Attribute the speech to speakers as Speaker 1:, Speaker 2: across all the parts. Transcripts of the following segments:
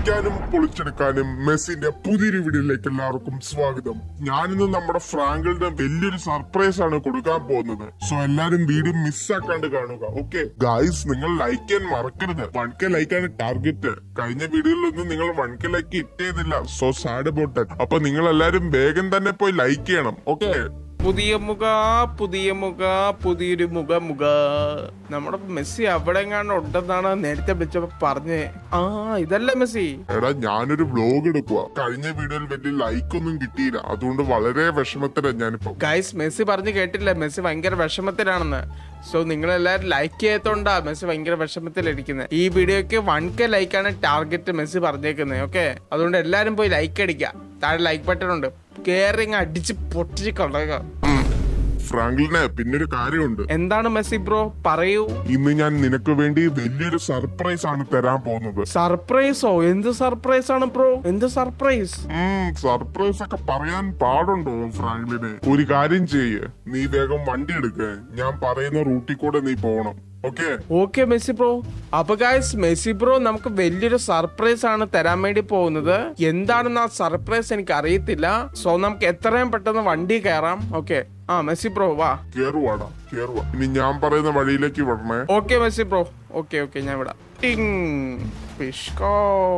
Speaker 1: അടിക്കാനും പൊളിച്ചെടുക്കാനും മെസ്സിന്റെ പുതിയൊരു വീഡിയോയിലേക്ക് എല്ലാവർക്കും സ്വാഗതം ഞാനിന്ന് നമ്മുടെ ഫ്രാങ്കിളിന് വലിയൊരു സർപ്രൈസ് ആണ് കൊടുക്കാൻ പോകുന്നത് സോ എല്ലാരും വീഡിയോ മിസ്സാക്കാണ്ട് കാണുക ഓക്കെ ഗായ്സ് നിങ്ങൾ ലൈക്ക് ചെയ്യാൻ മറക്കരുത് വൺ കെ ലൈക്കാണ് ടാർഗറ്റ് കഴിഞ്ഞ വീഡിയോയിലൊന്നും നിങ്ങൾ വൺ കെ ലൈക്ക് ഇട്ടേതില്ല സോ സാഡ് അബൌട്ട് അപ്പൊ നിങ്ങൾ എല്ലാരും വേഗം തന്നെ പോയി ലൈക്ക് ചെയ്യണം ഓക്കെ
Speaker 2: പുതിയ മുഖ പുതിയ മുഖ പുതിയൊരു മുഖ മുഖ നമ്മുടെ മെസ്സി അവിടെ എങ്ങാണ്ട് ഉണ്ടെന്നാണ് നേരത്തെ വിളിച്ചപ്പോ പറഞ്ഞേ ആ ഇതല്ല മെസ്സി
Speaker 1: എടാ ഞാനൊരു വ്ലോഗ് എടുക്കുക കഴിഞ്ഞ വീഡിയോയിൽ വലിയ ലൈക്ക് ഒന്നും കിട്ടിയില്ല അതുകൊണ്ട് വളരെ വിഷമത്തിലാണ് ഞാനിപ്പോ
Speaker 2: ഗൈസ് മെസ്സി പറഞ്ഞു കേട്ടില്ല മെസ്സി ഭയങ്കര വിഷമത്തിലാണെന്ന് സോ നിങ്ങൾ എല്ലാവരും ലൈക്ക് ചെയ്യാത്തോണ്ടാ മെസ്സി ഭയങ്കര വിഷമത്തിലിരിക്കുന്നത് ഈ വീഡിയോക്ക് വൺ കെ ലൈക്കാണ് ടാർഗറ്റ് മെസ്സി പറഞ്ഞേക്കുന്നത് ഓക്കെ അതുകൊണ്ട് എല്ലാരും പോയി ലൈക്ക് അടിക്കുക താഴെ ലൈക്ക് ബട്ടൺ ഉണ്ട് കേറിങ് അടിച്ച് പൊട്ടിച്ച് കളയുക ഉം.
Speaker 1: ഫ്രാങ്കിളിന് പിന്നൊരു കാര്യമുണ്ട്
Speaker 2: എന്താണ് മെസ്സി ബ്രോ പറയൂ
Speaker 1: ഇന്ന് ഞാൻ നിനക്ക് വേണ്ടി വലിയൊരു സർപ്രൈസ് ആണ് തരാൻ പോകുന്നത്
Speaker 2: സർപ്രൈസോ എന്ത് സർപ്രൈസ് ആണ് ബ്രോ എന്ത് സർപ്രൈസ്
Speaker 1: സർപ്രൈസ് ഒക്കെ പറയാൻ പാടുണ്ടോ ഫ്രാങ്ക്ലിന് ഒരു കാര്യം ചെയ്യ് നീ വേഗം വണ്ടി എടുക്ക് ഞാൻ പറയുന്ന റൂട്ടിൽ കൂടെ നീ പോകണം ഓക്കെ
Speaker 2: ഓക്കെ മെസ്സി ബ്രോ അപ്പൊ ഗായ്സ് മെസ്സി ബ്രോ നമുക്ക് വലിയൊരു സർപ്രൈസ് ആണ് തരാൻ വേണ്ടി പോകുന്നത് എന്താണെന്ന് ആ സർപ്രൈസ് എനിക്ക് അറിയത്തില്ല സോ നമുക്ക് എത്രയും പെട്ടെന്ന് വണ്ടി കയറാം ഓക്കെ ആ മെസ്സി ബ്രോ വാ
Speaker 1: കേറുവാടാ കേറുവാ ഇനി ഞാൻ പറയുന്ന വഴിയിലേക്ക് വിടണേ
Speaker 2: okay Messi bro okay okay ഞാൻ വിടാം ടിങ് പിഷ്കോ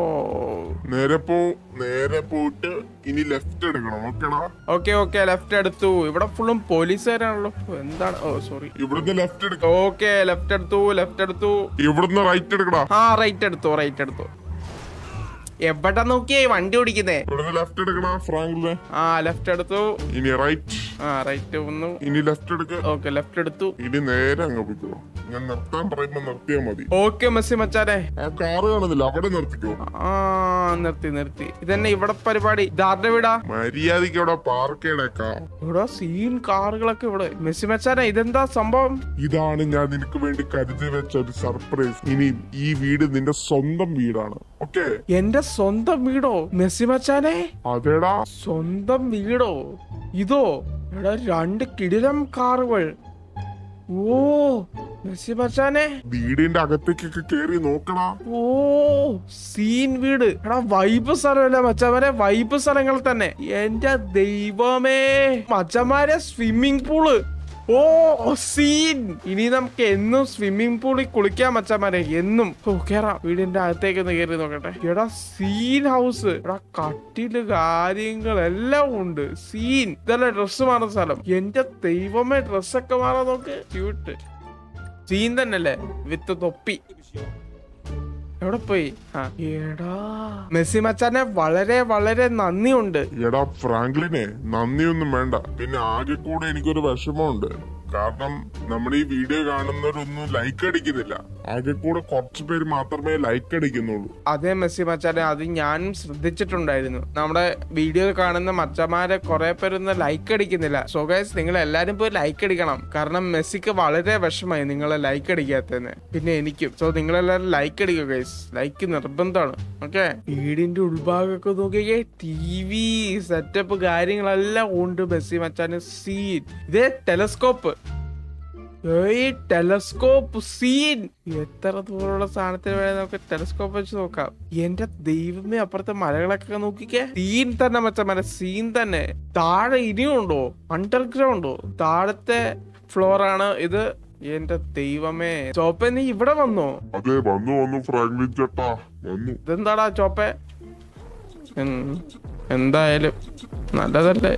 Speaker 1: നേരെ പോ നേരെ പോയിട്ട് ഇനി ലെഫ്റ്റ് എടുക്കണം ഓക്കെടാ
Speaker 2: ഓക്കെ ഓക്കെ ലെഫ്റ്റ് എടുത്തു ഇവിടെ ഫുള്ളും പോലീസുകാരാണല്ലോ എന്താണ് ഓ സോറി
Speaker 1: ഇവിടുന്ന് ലെഫ്റ്റ് എടുക്കാം
Speaker 2: ഓക്കെ ലെഫ്റ്റ് എടുത്തു ലെഫ്റ്റ് എടുത്തു
Speaker 1: ഇവിടുന്ന് റൈറ്റ് എടുക്കടാ
Speaker 2: ആ റൈറ്റ് എടുത്തു റൈറ്റ് എടുത്തു എവിടെ നോക്കിയേ വണ്ടി ഓടിക്കുന്നേ
Speaker 1: ഇവിടുന്ന് ലെഫ്റ്റ് എടുക്കടാ ഫ്രാങ്കിളിന്
Speaker 2: ആ ലെഫ്റ്റ് എടുത്തു
Speaker 1: ഇനി റൈറ്റ്
Speaker 2: ആ റൈറ്റ് വന്നു
Speaker 1: ഇനി ലെഫ്റ്റ് എടുക്ക
Speaker 2: ഓക്കെ ലെഫ്റ്റ് എടുത്തു
Speaker 1: ഇനി നേരെ അങ്ങ് പോയിക്കോ ഞാൻ നിർത്താൻ പറയുമ്പോ നിർത്തിയാ മതി
Speaker 2: ഓക്കെ മെസ്സി മച്ചാനെ
Speaker 1: ആ കാറ് കാണുന്നില്ല അവിടെ നിർത്തിക്കോ
Speaker 2: ആ നിർത്തി നിർത്തി ഇതന്നെ ഇവിടെ പരിപാടി ഇതാരുടെ വീടാ
Speaker 1: മര്യാദയ്ക്ക് അവിടെ പാർക്ക് ചെയ്യണേക്കാ
Speaker 2: ഇവിടെ സീൻ കാറുകളൊക്കെ ഇവിടെ മെസ്സി മച്ചാനെ ഇതെന്താ സംഭവം
Speaker 1: ഇതാണ് ഞാൻ നിനക്ക് വേണ്ടി കരുതി വെച്ച ഒരു സർപ്രൈസ് ഇനി ഈ വീട് നിന്റെ സ്വന്തം വീടാണ് ഓക്കെ
Speaker 2: എന്റെ സ്വന്തം വീടോ മെസ്സി മച്ചാനെ
Speaker 1: അതേടാ
Speaker 2: സ്വന്തം വീടോ ഇതോ എടാ രണ്ട് കിടിലം കാറുകൾ ഓ മെസ്സി മച്ചാനെ
Speaker 1: വീടിന്റെ അകത്തേക്കൊക്കെ കേറി നോക്കടാ
Speaker 2: ഓ സീൻ വീട് എടാ വൈബ് സ്ഥലമല്ല മച്ചന്മാരെ വൈബ് സ്ഥലങ്ങൾ തന്നെ എന്റെ ദൈവമേ മച്ചന്മാരെ സ്വിമ്മിംഗ് പൂള് ഓ സീൻ ഇനി നമുക്ക് എന്നും സ്വിമ്മിംഗ് പൂളിൽ കുളിക്കാൻ മച്ചന്മാരെ എന്നും ഓ കേറാം വീടിന്റെ അകത്തേക്ക് ഒന്ന് കയറി നോക്കട്ടെ എടാ സീൻ ഹൗസ് എടാ കട്ടില് കാര്യങ്ങളെല്ലാം ഉണ്ട് സീൻ ഇതല്ല ഡ്രസ്സ് മാറുന്ന സ്ഥലം എന്റെ ദൈവമേ ഡ്രസ്സൊക്കെ മാറാൻ നോക്ക് ക്യൂട്ട് സീൻ തന്നെയല്ലേ വിത്ത് തൊപ്പി എവിടെ പോയി ആ എടാ മെസ്സി മച്ചാനെ വളരെ വളരെ നന്ദിയുണ്ട്
Speaker 1: എടാ ഫ്രാങ്ക്ലിനെ നന്ദിയൊന്നും വേണ്ട പിന്നെ ആകെ കൂടെ എനിക്കൊരു വിഷമമുണ്ട് കാരണം നമ്മുടെ ഈ വീഡിയോ കാണുന്നവരൊന്നും ലൈക്ക് അടിക്കുന്നില്ല ആകെ കൂടെ കുറച്ചു പേര് മാത്രമേ ലൈക്ക് അടിക്കുന്നുള്ളൂ
Speaker 2: അതേ മെസ്സി മച്ചാനെ അത് ഞാനും ശ്രദ്ധിച്ചിട്ടുണ്ടായിരുന്നു നമ്മുടെ വീഡിയോ കാണുന്ന മച്ചന്മാരെ കുറെ പേരൊന്നും ലൈക്ക് അടിക്കുന്നില്ല സോ ഗൈസ് നിങ്ങൾ എല്ലാരും പോയി ലൈക്ക് അടിക്കണം കാരണം മെസ്സിക്ക് വളരെ വിഷമായി നിങ്ങളെ ലൈക്ക് അടിക്കാത്തതിന് പിന്നെ എനിക്കും സോ നിങ്ങളെല്ലാരും ലൈക്ക് അടിക്കുക ഗൈസ് ലൈക്ക് നിർബന്ധമാണ് ഓക്കെ വീടിന്റെ ഉൾഭാഗമൊക്കെ നോക്കിയേ ടി വി സെറ്റപ്പ് കാര്യങ്ങളെല്ലാം ഉണ്ട് മെസ്സി മച്ചാന് സീൻ ഇതേ ടെലസ്കോപ്പ് ഏയ് ടെലസ്കോപ്പ് സീൻ എത്ര ദൂരമുള്ള സാധനത്തിന് വേണേ നമുക്ക് ടെലസ്കോപ്പ് വെച്ച് നോക്കാം എന്റെ ദൈവമേ അപ്പുറത്തെ മലകളൊക്കെ നോക്കിക്കേ സീൻ തന്നെ മച്ചന്മാരെ സീൻ തന്നെ താഴെ ഇനിയും ഉണ്ടോ അണ്ടർഗ്രൗണ്ടോ താഴത്തെ ഫ്ലോർ ആണ് ഇത് എന്റെ ദൈവമേ ചോപ്പ നീ ഇവിടെ വന്നോ
Speaker 1: അതെ വന്നു വന്നു ഫ്രാങ്ക്ലിൻ ചേട്ടാ വന്നു
Speaker 2: ഇതെന്താടാ ചോപ്പ എന്തായാലും നല്ലതല്ലേ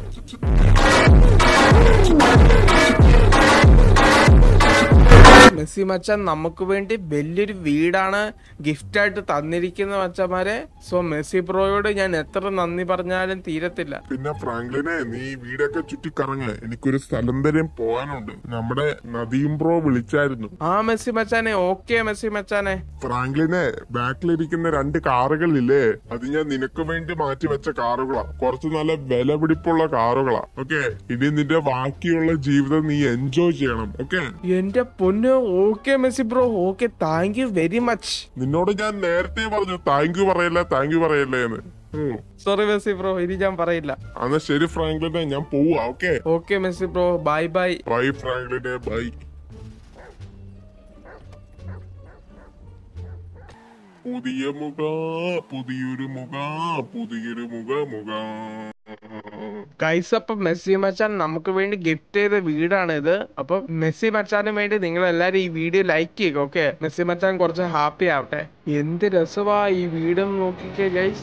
Speaker 2: മെസ്സി മച്ചാൻ നമുക്ക് വേണ്ടി വലിയൊരു വീടാണ് ഗിഫ്റ്റ് ആയിട്ട് തന്നിരിക്കുന്ന മച്ചന്മാരെ സോ മെസ്സി ബ്രോയോട് ഞാൻ എത്ര നന്ദി പറഞ്ഞാലും തീരത്തില്ല
Speaker 1: പിന്നെ ഫ്രാങ്ക്ലിനെ നീ ഈ വീടൊക്കെ ചുറ്റി കറങ്ങ് എനിക്കൊരു സ്ഥലം വരെ പോകാനുണ്ട് നമ്മുടെ നദീം ബ്രോ വിളിച്ചായിരുന്നു
Speaker 2: ആ മെസ്സി മച്ചാനെ ഓക്കെ മെസ്സി മച്ചാനെ
Speaker 1: ഫ്രാങ്ക്ലിനെ ബാക്കിലിരിക്കുന്ന രണ്ട് കാറുകളില്ലേ അത് ഞാൻ നിനക്ക് വേണ്ടി മാറ്റി വെച്ച കാറുകളാ കുറച്ച് നല്ല വില പിടിപ്പുള്ള കാറുകളാ ഓക്കെ ഇനി നിന്റെ ബാക്കിയുള്ള ജീവിതം നീ എൻജോയ് ചെയ്യണം ഓക്കെ
Speaker 2: എന്റെ പൊന്ന് okay Messi bro okay thank you very much
Speaker 1: നിന്നോട് ഞാൻ നേരത്തെ പറഞ്ഞു താങ്ക് യു പറയല്ലേ താങ്ക് യു പറയല്ലേ എന്ന് ഉം.
Speaker 2: സോറി മെസ്സി ബ്രോ ഇനി ഞാൻ പറയില്ല
Speaker 1: എന്നാ ശരി ഫ്രാങ്ക്ലിനെ ഞാൻ പോവാ okay
Speaker 2: okay Messi bro bye bye
Speaker 1: bye ഫ്രാങ്ക്ലിനെ ബൈ പുതിയ മുഖ പുതിയൊരു മുഖ പുതിയൊരു മുഖ മുഖ
Speaker 2: ഗൈസ് അപ്പൊ മെസ്സി മച്ചാൻ നമുക്ക് വേണ്ടി ഗിഫ്റ്റ് ചെയ്ത വീടാണ് ഇത് അപ്പൊ മെസ്സി മച്ചാനും വേണ്ടി നിങ്ങൾ എല്ലാരും ഈ വീഡിയോ ലൈക്ക് ചെയ്യുക ഓക്കെ മെസ്സി മച്ചാൻ കുറച്ച് ഹാപ്പി ആവട്ടെ എന്ത് രസമാ ഈ വീടെന്ന് നോക്കിക്കേ ഗൈസ്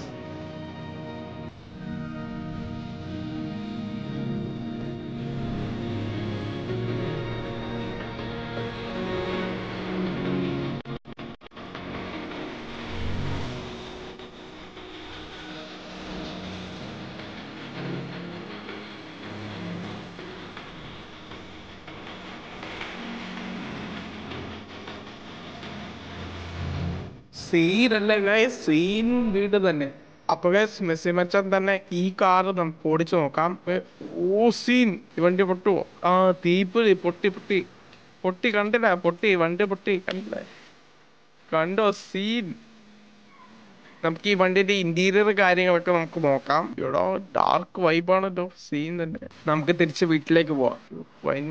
Speaker 2: സീൻ അല്ലേ ഗൈസ് സീൻ വീട് തന്നെ അപ്പൊ ഗൈസ് മെസ്സി മച്ചാൻ തന്നെ ഈ കാറ് നമുക്ക് ഓടിച്ചു നോക്കാം ഏ, ഓ സീൻ ഈ വണ്ടി പൊട്ടുവോ ആ തീപ്പൊരി പൊട്ടി പൊട്ടി പൊട്ടി കണ്ടില്ല പൊട്ടി വണ്ടി പൊട്ടി കണ്ടില്ല കണ്ടോ സീൻ നമുക്ക് ഈ വണ്ടിന്റെ ഇന്റീരിയർ കാര്യങ്ങളൊക്കെ നമുക്ക് നോക്കാം ഇവിടെ ഡാർക്ക് വൈബാണല്ലോ സീൻ തന്നെ നമുക്ക് തിരിച്ച് വീട്ടിലേക്ക് പോവാം വൈൻ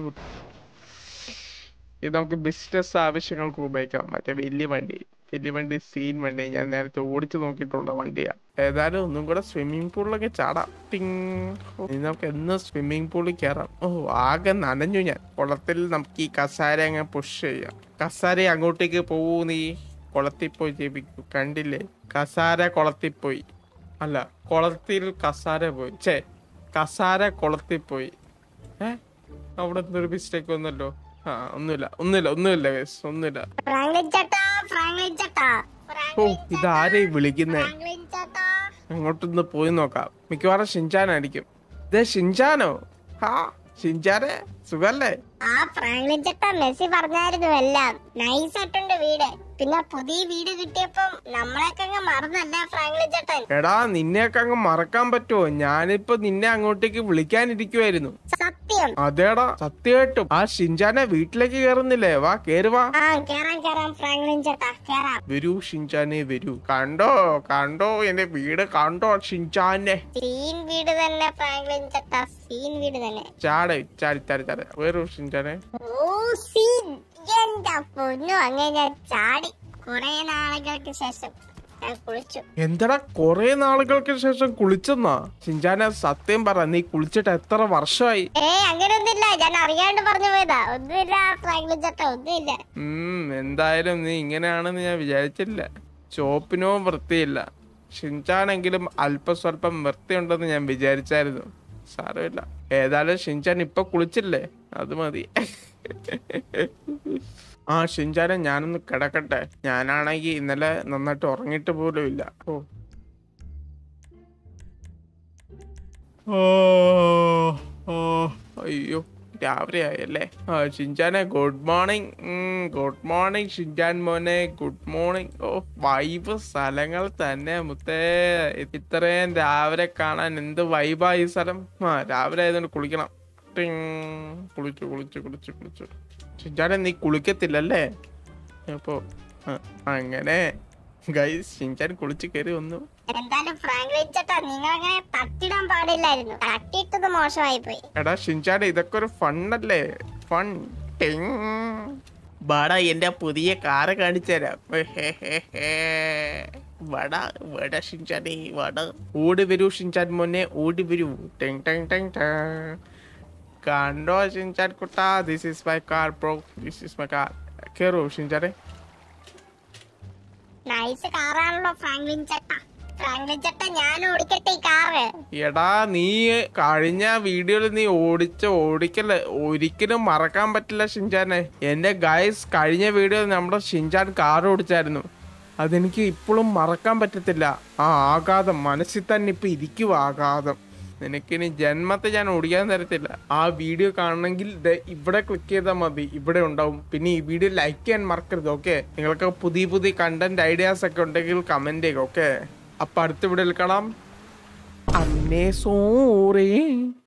Speaker 2: ഇത് നമുക്ക് ബിസിനസ് ആവശ്യങ്ങൾക്ക് ഉപയോഗിക്കാം മറ്റേ വലിയ വണ്ടി വലിയ വണ്ടി സീൻ വണ്ടി ഞാൻ നേരത്തെ ഓടിച്ചു നോക്കിയിട്ടുള്ള വണ്ടിയാ ഏതായാലും ഒന്നും കൂടെ സ്വിമ്മിംഗ് പൂളിലൊക്കെ ചാടാം ടിങ് ഇനി നമുക്ക് എന്ന് സ്വിമ്മിംഗ് പൂളിൽ കയറാം ഓ ആകെ നനഞ്ഞു ഞാൻ കുളത്തിൽ നമുക്ക് ഈ കസാര അങ്ങ് പുഷ് ചെയ്യാം കസാര അങ്ങോട്ടേക്ക് പോവൂ നീ കുളത്തിൽ പോയി ജപിക്കൂ കണ്ടില്ലേ കസാര കുളത്തിൽ പോയി അല്ല കുളത്തിൽ കസാര പോയി ഛേ കസാര കുളത്തിൽ പോയി ഏ അവിടെ എന്തൊരു മിസ്റ്റേക്ക് വന്നല്ലോ ആ ഒന്നുമില്ല ഒന്നുമില്ല ഒന്നുമില്ല guys, ഒന്നുമില്ല
Speaker 3: ഫ്രാങ്ക്ലിൻ ചേട്ടാ ഫ്രാങ്ക്ലിൻ ചേട്ടാ
Speaker 2: ഓ ഇതാരെ വിളിക്കുന്നേ
Speaker 3: ഫ്രാങ്ക്ലിൻ ചേട്ടാ
Speaker 2: അങ്ങോട്ടൊന്ന് പോയി നോക്കാം മിക്കവാറും ഷിൻചാനായിരിക്കും ഇതേ ഷിൻചാനോ ഹാ ഷിൻചാനെ സുഖല്ലേ
Speaker 3: ആ ഫ്രാങ്ക്ലിൻ ചേട്ടാ മെസ്സി പറഞ്ഞായിരുന്നു എല്ലാം നൈസ് ആയിട്ടുണ്ട് വീട് പിന്നെ പുതിയ വീട് കിട്ടിയപ്പം നമ്മളെയൊക്കെ അങ്ങ് മറന്നല്ല ഫ്രാങ്ക്ലിൻ ചേട്ടൻ
Speaker 2: എടാ നിന്നെയൊക്കെ അങ്ങ് മറക്കാൻ പറ്റുമോ ഞാനിപ്പോ നിന്നെ അങ്ങോട്ടേക്ക് വിളിക്കാനിരിക്കുവായിരുന്നു
Speaker 3: സത്യം
Speaker 2: അതേടാ സത്യമായിട്ടും ആ ഷിൻചാനെ വീട്ടിലേക്ക് കയറുന്നില്ലേ വാ കേറി വാ
Speaker 3: ആ കേറാം കേറാം ഫ്രാങ്ക്ലിൻ ചേട്ടാ കേറാം
Speaker 2: വരൂ ഷിൻചാനെ വരൂ കണ്ടോ കണ്ടോ എന്റെ വീട് കണ്ടോ ഷിൻചാനെ
Speaker 3: സീൻ വീട് തന്നെ ഫ്രാങ്ക്ലിൻ ചേട്ടാ സീൻ വീട് തന്നെ
Speaker 2: ചാടേ ചാടി ചാടി ചാടി വരൂ ഷിൻചാനെ
Speaker 3: ഓ സീൻ എന്താ പൊന്നു അങ്ങനെ ഞാൻ ചാടി കുറെ നാളുകൾക്ക് ശേഷം ഞാൻ കുളിച്ചു
Speaker 2: എന്തടാ കൊറേ നാളുകൾക്ക് ശേഷം കുളിച്ചെന്നാ ഷിൻചാനെ സത്യം പറ നീ കുളിച്ചിട്ട് എത്ര വർഷമായി
Speaker 3: ഏ അങ്ങനെയൊന്നുമില്ല ഞാൻ അറിയാണ്ട് പറഞ്ഞു പോയതാ ഒന്നുമില്ല ഫ്രാങ്ക്ലിൻ ചേട്ടാ ഒന്നുമില്ല
Speaker 2: ഉം എന്തായാലും നീ ഇങ്ങനെയാണെന്ന് ഞാൻ വിചാരിച്ചില്ല ചോപ്പിനോ വൃത്തിയില്ല ഷിൻചാനെങ്കിലും അല്പം സ്വല്പം വൃത്തിയുണ്ടെന്ന് ഞാൻ വിചാരിച്ചായിരുന്നു സാരമില്ല ഏതായാലും ഷിൻചാൻ ഇപ്പൊ കുളിച്ചില്ലേ അത് മതി ആ ഷിൻചാനെ ഞാനൊന്ന് കിടക്കട്ടെ ഞാനാണെങ്കിൽ ഇന്നലെ നന്നായിട്ട് ഉറങ്ങിയിട്ട് പോലും ഇല്ല ഓ ഓ ഓ അയ്യോ രാവിലെ ആയല്ലേ ആ ഷിൻചാനെ good morning good morning Shinchan മോനെ ഗുഡ് മോർണിംഗ് ഓ വൈബ് സ്ഥലങ്ങൾ തന്നെ മുത്തേ ഇത്രയും രാവിലെ കാണാൻ എന്ത് വൈബാ ഈ സ്ഥലം ആ രാവിലെ ആയതുകൊണ്ട് കുളിക്കണം ടിങ്. കുളിച്ചു കുളിച്ചു കുളിച്ചു കുളിച്ചു ഷിൻചാനെ നീ കുളിക്കത്തില്ലല്ലേ അപ്പോ ആ, അങ്ങനെ ഗൈസ് ഷിൻചാൻ കുളിച്ച് കയറി വന്നു
Speaker 3: എന്തായാലും ഫ്രാങ്ക്ലിൻ ചേട്ടാ നിങ്ങൾ അങ്ങനെ തട്ടിടാൻ പാടില്ലായിരുന്നു തട്ടിയിട്ടത് മോശമായി പോയി
Speaker 2: എടാ ഷിൻചാനെ ഇതൊക്കെ ഒരു ഫണ്ണല്ലേ ഫൺ വട എന്റെ പുതിയ കാറ് കാണിച്ചു തരാം വട വട ഷിൻചാനെ വട ഓടി വരൂ ഷിൻചാൻ മോനെ ഓടി വരൂ ടെങ് ടെങ് ടെങ് ടെങ് കണ്ടോ ഷിൻചാൻ കുട്ടാ this is my car bro this is my car കയറൂ ഷിൻചാനെ
Speaker 3: നൈസ് കാറാണല്ലോ ഫ്രാങ്ക്ലിൻ ചേട്ടാ ഫ്രാങ്ക്ലിൻ ചേട്ടാ ഞാൻ ഓടിക്കട്ടെ ഈ കാറ്
Speaker 2: എടാ നീ കഴിഞ്ഞ വീഡിയോയിൽ നീ ഓടിച്ച ഓടിക്കല് ഒരിക്കലും മറക്കാൻ പറ്റില്ല ഷിൻചാനെ എന്റെ ഗൈസ് കഴിഞ്ഞ വീഡിയോയിൽ നമ്മുടെ ഷിൻചാൻ കാർ ഓടിച്ചായിരുന്നു അതെനിക്ക് ഇപ്പോഴും മറക്കാൻ പറ്റത്തില്ല ആ ആഘാതം മനസ്സിൽ തന്നെ ഇപ്പൊ ഇരിക്കുക ആഘാതം നിനക്കിനി ജന്മത്തെ ഞാൻ ഓടിക്കാൻ തരത്തില്ല ആ വീഡിയോ കാണണമെങ്കിൽ ദേ ഇവിടെ ക്ലിക്ക് ചെയ്താൽ മതി ഇവിടെ ഉണ്ടാവും പിന്നെ ഈ വീഡിയോ ലൈക്ക് ചെയ്യാൻ മറക്കരുത് ഓക്കെ നിങ്ങൾക്ക് പുതിയ പുതിയ കണ്ടന്റ് ഐഡിയാസ് ഒക്കെ ഉണ്ടെങ്കിൽ കമന്റ് ചെയ്യുക ഓക്കെ അപ്പൊ അടുത്ത വീഡിയോയിൽ കാണാം അന്നേ സോറേ